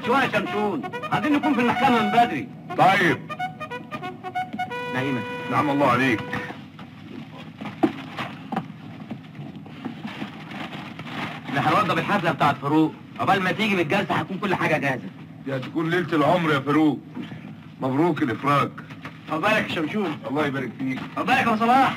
شويه يا شمشون عايزين نكون في المحكمه من بدري طيب نايمه نعم الله عليك احنا هنوضب الحفله بتاعت فاروق عقبال ما تيجي من الجلسه هتكون كل حاجه جاهزه دي هتكون ليله العمر يا فاروق مبروك الافراج عقبالك يا شمشون الله يبارك فيك عقبالك يا صلاح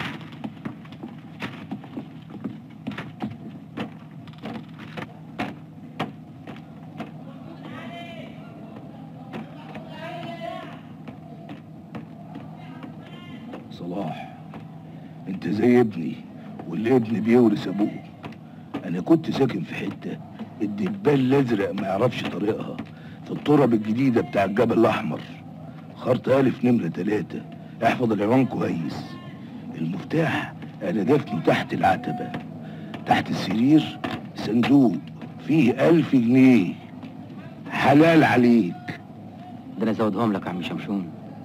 صلاح انت زي ابني والابن بيورث ابوه انا كنت ساكن في حته الدبان الازرق ما يعرفش طريقها في التراب الجديده بتاع الجبل الاحمر خرط الف نمره تلاتة احفظ العنوان كويس المفتاح انا دفنه تحت العتبه تحت السرير صندوق فيه ألف جنيه حلال عليك ده انا ازودهم لك يا عم شمشون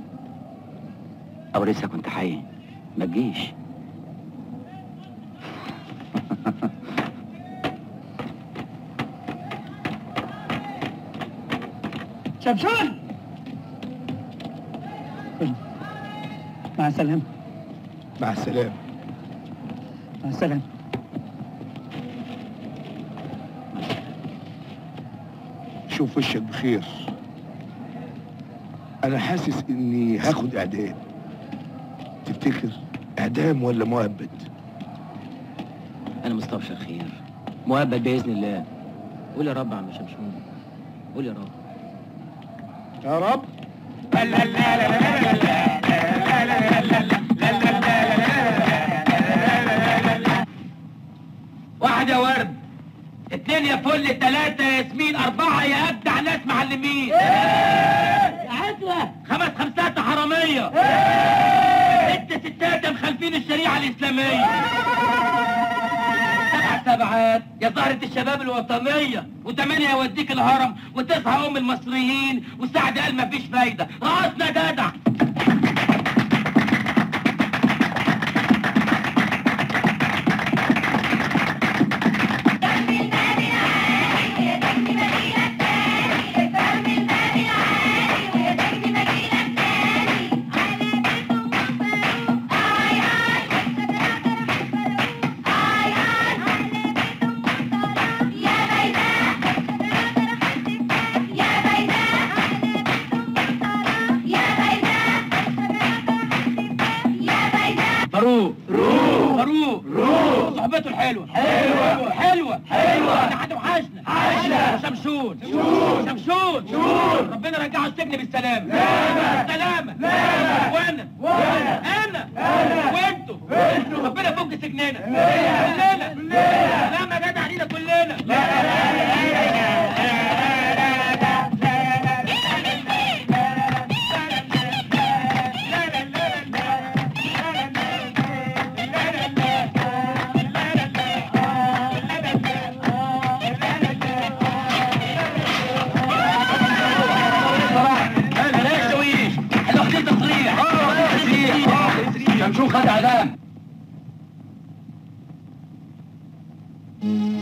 او لسه كنت حي ما تجيش شمشون مع السلامة مع السلامه مع السلامة شوف وشك بخير انا حاسس اني هاخد اعدام تفتكر اعدام ولا مؤبد انا مستبشر خير مؤبد باذن الله قول يا رب يا عم شمشون قول يا رب يا رب واحد يا ورد اتنين يا فل تلاتة يا ياسمين أربعة يا أبدع ناس معلمين يا عزوة خمس خمسات حرامية ست ستات يا مخالفين الشريعة الإسلامية سبع سبعات يا زهرة الشباب الوطنية وثمانية يوديك الهرم وتصحى أم المصريين وسعد قال مفيش فايدة راسنا جدع فاروق روح فاروق روح صحبته الحلوة حلوة حلوة حلوة ده هتوحشنا حشنا شمشون شمشون شمشون ربنا رجعه السجن بالسلامة بالسلامة وانا وانا انا وانتوا ربنا يفك سجننا كلنا سلام يا جدع علينا كلنا بلاش شويش الوحدين تصريح شمشون خد عذاب